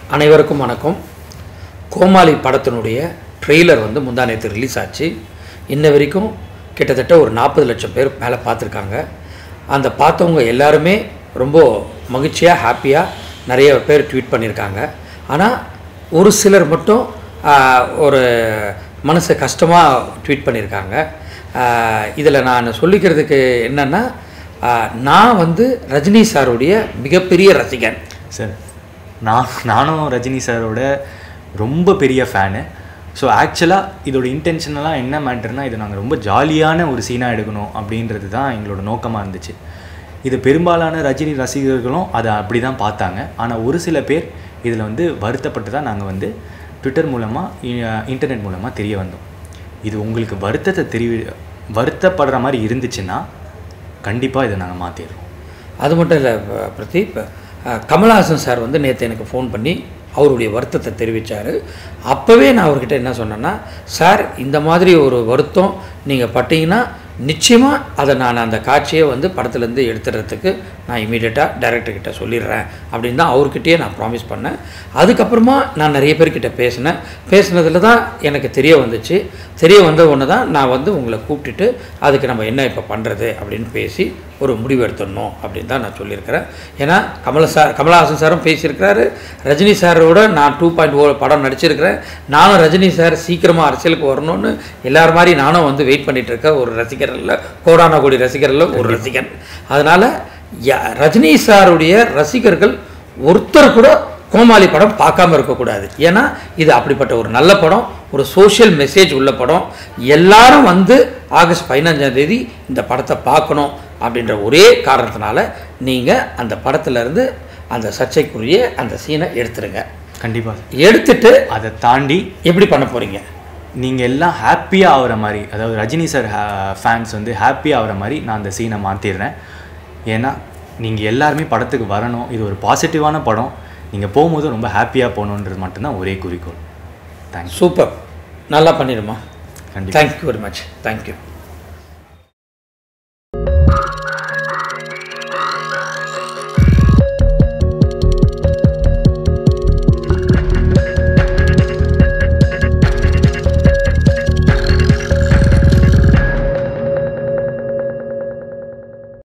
அனைவருக்கும் வணக்கம் கோமாளி படத்தினுடைய ட்ரெய்லர் வந்து முந்தா நேற்று ரிலீஸ் ஆச்சு இன்ன வரைக்கும் கிட்டத்தட்ட ஒரு நாற்பது லட்சம் பேர் மேலே பார்த்துருக்காங்க அந்த பார்த்தவங்க எல்லாருமே ரொம்ப மகிழ்ச்சியாக ஹாப்பியாக நிறைய பேர் ட்வீட் பண்ணியிருக்காங்க ஆனால் ஒரு சிலர் மட்டும் ஆஹ், ஒரு மனசு கஷ்டமாக ட்வீட் பண்ணியிருக்காங்க இதில் நான் சொல்லிக்கிறதுக்கு என்னென்னா நான் வந்து ரஜினி சாருடைய மிகப்பெரிய ரசிகன் சார் நான் நானும் ரஜினி சாரோட ரொம்ப பெரிய ஃபேனு ஸோ ஆக்சுவலாக இதோட இன்டென்ஷனலாக என்ன மேட்டர்னா இது நாங்கள் ரொம்ப ஜாலியான ஒரு சீனாக எடுக்கணும் அப்படின்றது தான் எங்களோட நோக்கமாக இருந்துச்சு இது பெரும்பாலான ரஜினி ரசிகர்களும் அதை அப்படி தான் பார்த்தாங்க ஆனால் ஒரு சில பேர் இதில் வந்து வருத்தப்பட்டு தான் நாங்கள் வந்து ட்விட்டர் மூலமாக இன்டர்நெட் மூலமாக தெரிய வந்தோம் இது உங்களுக்கு வருத்தத்தை தெரிய வருத்தப்படுற மாதிரி இருந்துச்சுன்னா கண்டிப்பாக இதை நாங்கள் மாற்றிடுறோம் அது மட்டும் இல்லை பிரதீப் அஹ், கமல்ஹாசன் சார் வந்து நேற்று எனக்கு ஃபோன் பண்ணி அவருடைய வருத்தத்தை தெரிவித்தார் அப்போவே நான் அவர்கிட்ட என்ன சொன்னேன்னா சார் இந்த மாதிரி ஒரு வருத்தம் நீங்கள் பட்டீங்கன்னா நிச்சயமாக அதை நான் அந்த காட்சியை வந்து படத்துலேருந்து எடுத்துடுறதுக்கு நான் இமீடியட்டாக டைரக்டர்கிட்ட சொல்லிடுறேன் அப்படின்னு தான் அவர்கிட்டயே நான் ப்ராமிஸ் பண்ணேன் அதுக்கப்புறமா நான் நிறைய பேர்கிட்ட பேசினேன் பேசினதில் தான் எனக்கு தெரிய வந்துச்சு தெரிய வந்த ஒன்று தான் நான் வந்து உங்களை கூப்பிட்டுட்டு அதுக்கு நம்ம என்ன இப்போ பண்ணுறது அப்படின்னு பேசி ஒரு முடிவு எடுத்துடணும் அப்படின்னு தான் நான் சொல்லியிருக்கிறேன் ஏன்னா கமல சார் கமலஹாசன் சாரும் பேசியிருக்கிறாரு ரஜினி சாரோட நான் டூ பாயிண்ட் ஓ படம் நடிச்சிருக்கிறேன் நானும் ரஜினி சார் சீக்கிரமாக அரசியலுக்கு வரணும்னு எல்லார் மாதிரி நானும் வந்து வெயிட் பண்ணிட்டு இருக்க ஒரு ரசிகர் இல்லை கோடான கோடி ரசிகரில் ஒரு ரசிகன் அதனால் ரஜினி சாருடைய ரசிகர்கள் ஒருத்தர் கூட கோமாளி படம் பார்க்காம இருக்கக்கூடாது ஏன்னா இது அப்படிப்பட்ட ஒரு நல்ல படம் ஒரு சோஷியல் மெசேஜ் உள்ள படம் எல்லாரும் வந்து ஆகஸ்ட் பதினஞ்சாம் தேதி இந்த படத்தை பார்க்கணும் அப்படின்ற ஒரே காரணத்தினால நீங்கள் அந்த படத்துல இருந்து அந்த சர்ச்சைக்குரிய அந்த சீனை எடுத்துருங்க கண்டிப்பாக எடுத்துட்டு அதை தாண்டி எப்படி பண்ண போகிறீங்க நீங்கள் எல்லாம் ஹாப்பியாக ஆகிற மாதிரி அதாவது ரஜினி சார் ஃபேன்ஸ் வந்து ஹாப்பியாக ஆகிற மாதிரி நான் அந்த சீனை மாற்றிடுறேன் ஏன்னா நீங்கள் எல்லாருமே படத்துக்கு வரணும் இது ஒரு பாசிட்டிவான படம் நீங்கள் போகும்போது ரொம்ப ஹாப்பியாக போகணுன்றது மட்டும்தான் ஒரே குறிக்கோள் தேங்க்ஸ் சூப்பர் நல்லா பண்ணிடுமா கண்டிப்பாக தேங்க்யூ வெரி மச் தேங்க்யூ